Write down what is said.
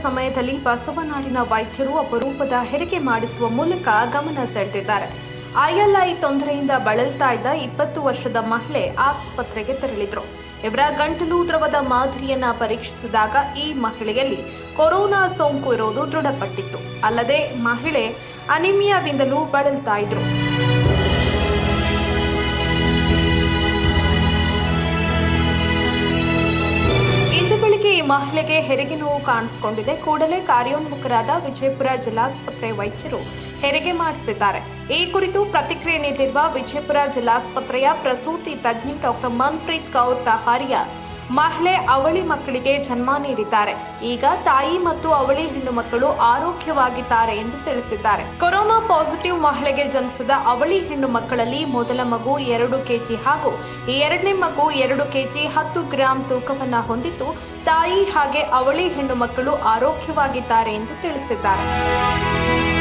ಸಮಯದಲ್ಲಿ ಬಸವನಾಡಿನ ವೈದ್ಯರು ಅಪರೂಪದ ಹೆರಿಗೆ ಮಾಡಿಸುವ ಮೂಲಕ ಗಮನ ಸೆಳೆದಿದ್ದಾರೆ ಐಎಲ್ಐ ತೊಂದರೆಯಿಂದ ಬಳಲ್ತಾ ಇದ್ದ ಇಪ್ಪತ್ತು ವರ್ಷದ ಮಹಿಳೆ ಆಸ್ಪತ್ರೆಗೆ ತೆರಳಿದ್ರು ಇವರ ಗಂಟಲು ದ್ರವದ ಮಾದರಿಯನ್ನ ಪರೀಕ್ಷಿಸಿದಾಗ ಈ ಮಹಿಳೆಯಲ್ಲಿ ಕೊರೋನಾ ಸೋಂಕು ಇರೋದು ದೃಢಪಟ್ಟಿತ್ತು ಅಲ್ಲದೆ ಮಹಿಳೆ ಅನಿಮಿಯಾದಿಂದಲೂ ಬಳಲ್ತಾ ಇದ್ರು ಇಂದು ಬೆಳಿಗ್ಗೆ ಈ ಮಹಿಳೆಗೆ ಹೆರಿಗೆ ನೋವು ಕಾಣಿಸಿಕೊಂಡಿದೆ ಕೂಡಲೇ ಕಾರ್ಯೋನ್ಮುಖರಾದ ವಿಜಯಪುರ ಜಿಲ್ಲಾಸ್ಪತ್ರೆ ವೈದ್ಯರು ಹೆರಿಗೆ ಮಾಡಿಸಿದ್ದಾರೆ ಈ ಕುರಿತು ಪ್ರತಿಕ್ರಿಯೆ ನೀಡಿರುವ ವಿಜಯಪುರ ಜಿಲ್ಲಾಸ್ಪತ್ರೆಯ ಪ್ರಸೂತಿ ತಜ್ಞೆ ಡಾಕ್ಟರ್ ಮನ್ಪ್ರೀತ್ ಕೌರ್ ತಹಾರಿಯಾ ಮಹಿಳೆ ಅವಳಿ ಮಕ್ಕಳಿಗೆ ಜನ್ಮ ನೀಡಿದ್ದಾರೆ ಈಗ ತಾಯಿ ಮತ್ತು ಅವಳಿ ಹೆಣ್ಣು ಮಕ್ಕಳು ಆರೋಗ್ಯವಾಗಿದ್ದಾರೆ ಎಂದು ತಿಳಿಸಿದ್ದಾರೆ ಕೊರೋನಾ ಪಾಸಿಟಿವ್ ಮಹಿಳೆಗೆ ಜನಿಸಿದ ಅವಳಿ ಹೆಣ್ಣು ಮಕ್ಕಳಲ್ಲಿ ಮೊದಲ ಮಗು ಎರಡು ಕೆಜಿ ಹಾಗೂ ಎರಡನೇ ಮಗು ಎರಡು ಕೆಜಿ ಹತ್ತು ಗ್ರಾಂ ತೂಕವನ್ನ ಹೊಂದಿದ್ದು ತಾಯಿ ಹಾಗೆ ಅವಳಿ ಹೆಣ್ಣು ಮಕ್ಕಳು ಆರೋಗ್ಯವಾಗಿದ್ದಾರೆ ಎಂದು ತಿಳಿಸಿದ್ದಾರೆ